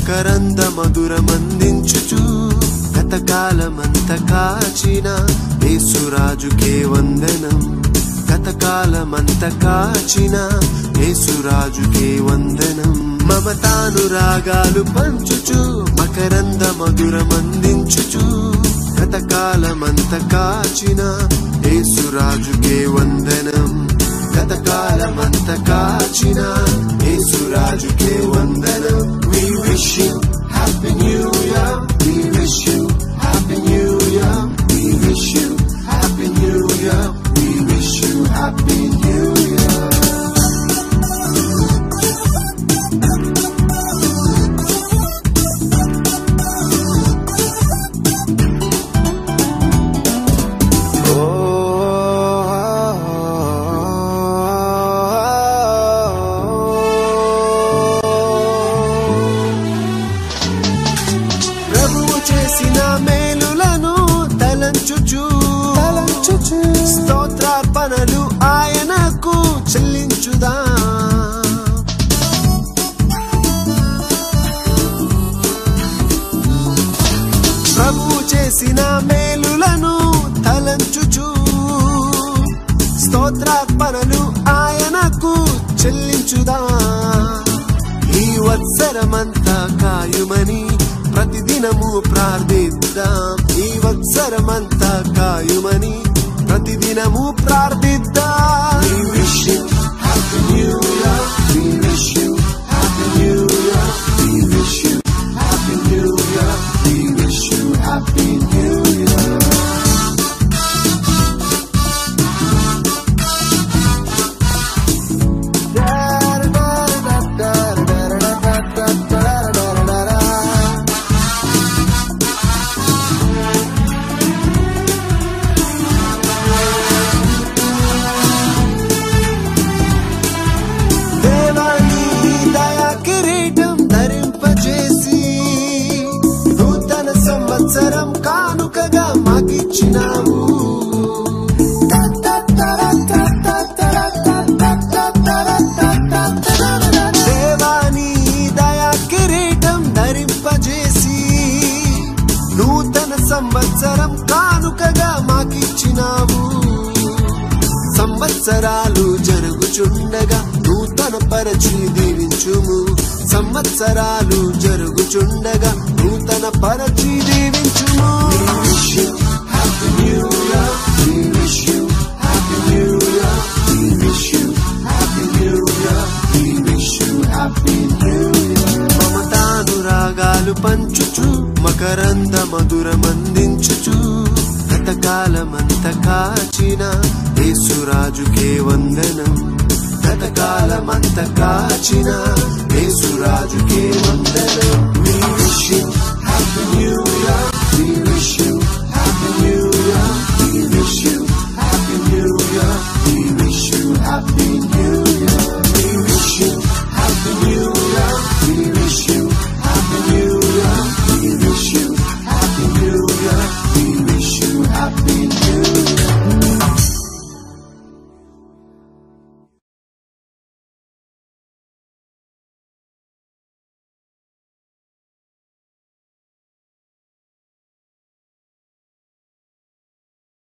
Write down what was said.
మకరంద మధురమందించుచు గతకాలమంత కాచిన యేసురాజుకే వందనం గతకాలమంత కాచిన యేసురాజుకే వందనం మమతానురాగాలు పంచుచు మకరంద మధురమందించుచు గతకాలమంత కాచిన యేసురాజుకే వందనం గతకాలమంత కాచిన యేసురాజుకే వందనం we wish you happy new year we wish you happy new year we wish you happy new year we wish you happy new year ప్రభువు చేసిన మేలులను తలంచుచు తలంచుచు స్తోత్రార్పణలు ఆయనకు చెల్లించుదా ప్రభువు చేసిన మేలులను తలంచుచు స్తోత్రార్పణలు ఆయనకు చెల్లించుదా ఈ వత్సరమంతా కాయుమని ప్రతిదినము ప్రార్థిద్దాం ఈ వత్సరమంతా కాయుమని ప్రతిదినము ప్రార్థిద్దాం We wish you happy new year. We wish you happy new year. We wish you happy new year. We wish you happy new year. దేవాని దయా కిరీటం ధరింపజేసి నూతన సంవత్సరం కానుకగా మాకిచ్చినావు దేవాని దయా కిరీటం ధరింపజేసి నూతన సంవత్సరం కానుకగా మాకిచ్చినావు సంవత్సరాలు జరుగుచుండగా నూతన పరచి దీవించుము సంవత్సరాలు జరుగుచుండగా నూతన పరచి దీవించుము మమతానురాగాలు పంచుచు మకరంద మధురమందించుచు గతకాలమంత కాచిన యేసురాజుకే వందనం గతకాలమంత కాచిన యేసురాజుకే వందనం We wish you